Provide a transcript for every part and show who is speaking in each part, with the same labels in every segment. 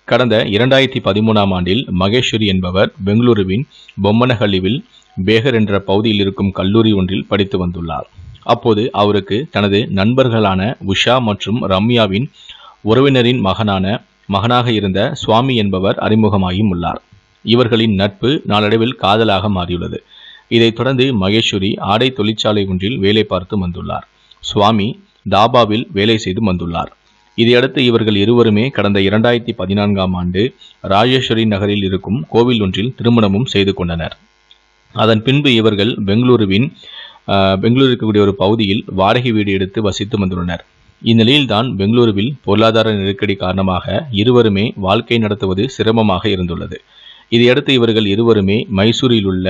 Speaker 1: கடந்த இரண்டாயிரத்தி பதிமூணாம் ஆண்டில் மகேஸ்வரி என்பவர் பெங்களூருவின் பொம்மனஹள்ளிவில் பேகர் என்ற பகுதியில் இருக்கும் கல்லூரி ஒன்றில் படித்து வந்துள்ளார் அப்போது அவருக்கு தனது நண்பர்களான உஷா மற்றும் ரம்யாவின் உறவினரின் மகனான மகனாக இருந்த சுவாமி என்பவர் அறிமுகமாகியும் உள்ளார் இவர்களின் நட்பு நாளடைவில் காதலாக மாறியுள்ளது இதைத் தொடர்ந்து மகேஸ்வரி ஆடை தொழிற்சாலை ஒன்றில் வேலை பார்த்து வந்துள்ளார் சுவாமி தாபாவில் வேலை செய்து வந்துள்ளார் இதையடுத்து இவர்கள் இருவருமே கடந்த இரண்டாயிரத்தி பதினான்காம் ஆண்டு ராஜேஸ்வரி நகரில் இருக்கும் கோவில் ஒன்றில் திருமணமும் செய்து கொண்டனர் அதன் பின்பு இவர்கள் பெங்களூருவின் ஆஹ், பெங்களூரு இருக்கக்கூடிய ஒரு பகுதியில் வாடகை வீடு எடுத்து வசித்து வந்துள்ளனர் இந்நிலையில்தான் பெங்களூருவில் பொருளாதார நெருக்கடி காரணமாக இருவருமே வாழ்க்கை நடத்துவது சிரமமாக இருந்துள்ளது இதையடுத்து இவர்கள் இருவருமே மைசூரில் உள்ள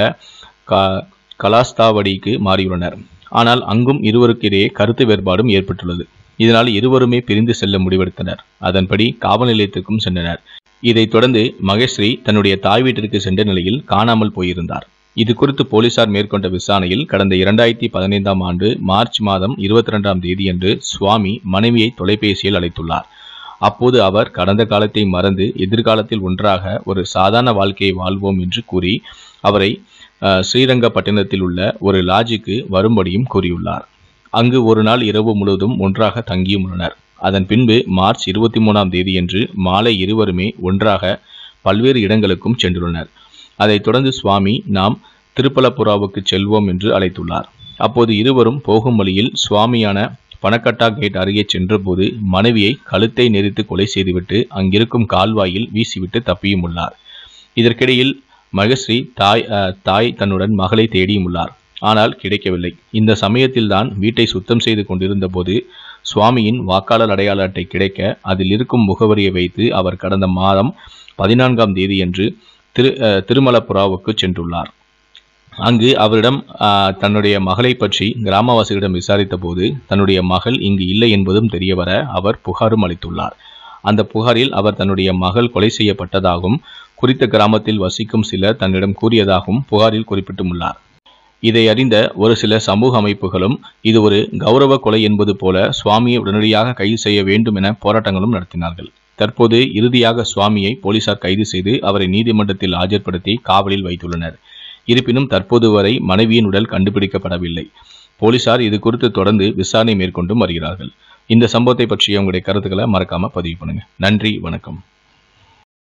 Speaker 1: க கலாஸ்தாவடிக்கு மாறியுள்ளனர் ஆனால் அங்கும் இருவருக்கிடையே கருத்து வேறுபாடும் ஏற்பட்டுள்ளது இதனால் இருவருமே பிரிந்து செல்ல முடிவெடுத்தனர் அதன்படி காவல் நிலையத்திற்கும் சென்றனர் இதைத் தொடர்ந்து மகேஸ்ரீ தன்னுடைய தாய் வீட்டிற்கு சென்ற நிலையில் காணாமல் போயிருந்தார் இது குறித்து போலீசார் மேற்கொண்ட விசாரணையில் கடந்த இரண்டாயிரத்தி பதினைந்தாம் ஆண்டு மார்ச் மாதம் இருபத்தி ரெண்டாம் தேதியன்று சுவாமி மனைவியை தொலைபேசியில் அழைத்துள்ளார் அப்போது அவர் கடந்த காலத்தை மறந்து எதிர்காலத்தில் ஒன்றாக ஒரு சாதாரண வாழ்க்கையை வாழ்வோம் என்று கூறி அவரை அஹ், ஸ்ரீரங்கப்பட்டினத்தில் உள்ள ஒரு லாட்ஜுக்கு வரும்படியும் கூறியுள்ளார் அங்கு ஒரு நாள் இரவு முழுவதும் ஒன்றாக தங்கியும் உள்ளனர் அதன் பின்பு மார்ச் இருபத்தி மூணாம் தேதியன்று மாலை இருவருமே ஒன்றாக பல்வேறு இடங்களுக்கும் சென்றுள்ளனர் அதைத் தொடர்ந்து சுவாமி நாம் திருப்பலப்புராவுக்கு செல்வோம் என்று அழைத்துள்ளார் அப்போது இருவரும் போகும் வழியில் சுவாமியான பனக்கட்டா கேட் அருகே சென்றபோது மனைவியை கழுத்தை நெரித்து கொலை செய்துவிட்டு அங்கிருக்கும் கால்வாயில் வீசிவிட்டு தப்பியும் உள்ளார் இதற்கிடையில் மகஸ்ரீ தாய் அஹ், தாய் தன்னுடன் மகளை தேடியும் உள்ளார் ஆனால் கிடைக்கவில்லை இந்த சமயத்தில்தான் வீட்டை சுத்தம் செய்து கொண்டிருந்த போது சுவாமியின் வாக்காளர் அடையாள அட்டை கிடைக்க அதில் இருக்கும் முகவரியை வைத்து அவர் கடந்த மாதம் பதினான்காம் தேதியன்று திரு அஹ், திருமலப்புராவுக்கு சென்றுள்ளார் அங்கு அவரிடம் ஆஹ், தன்னுடைய மகளை பற்றி கிராமவாசிகளிடம் விசாரித்த போது தன்னுடைய மகள் இங்கு இல்லை என்பதும் தெரியவர அவர் புகாரும் அளித்துள்ளார் அந்த புகாரில் அவர் தன்னுடைய மகள் கொலை செய்யப்பட்டதாகவும் குறித்த கிராமத்தில் வசிக்கும் சிலர் தன்னிடம் கூறியதாகவும் புகாரில் குறிப்பிட்டுள்ளார் இதை அறிந்த ஒரு சில சமூக அமைப்புகளும் இது ஒரு கௌரவ கொலை என்பது போல சுவாமியை உடனடியாக கைது செய்ய வேண்டும் என போராட்டங்களும் நடத்தினார்கள் தற்போது இறுதியாக சுவாமியை போலீசார் கைது செய்து அவரை நீதிமன்றத்தில் ஆஜர்படுத்தி காவலில் வைத்துள்ளனர் இருப்பினும் தற்போது வரை மனைவியின் உடல் கண்டுபிடிக்கப்படவில்லை போலீசார் இது குறித்து தொடர்ந்து விசாரணை மேற்கொண்டும் வருகிறார்கள் இந்த சம்பவத்தை பற்றிய உங்களுடைய கருத்துக்களை மறக்காம பதிவு பண்ணுங்க நன்றி வணக்கம்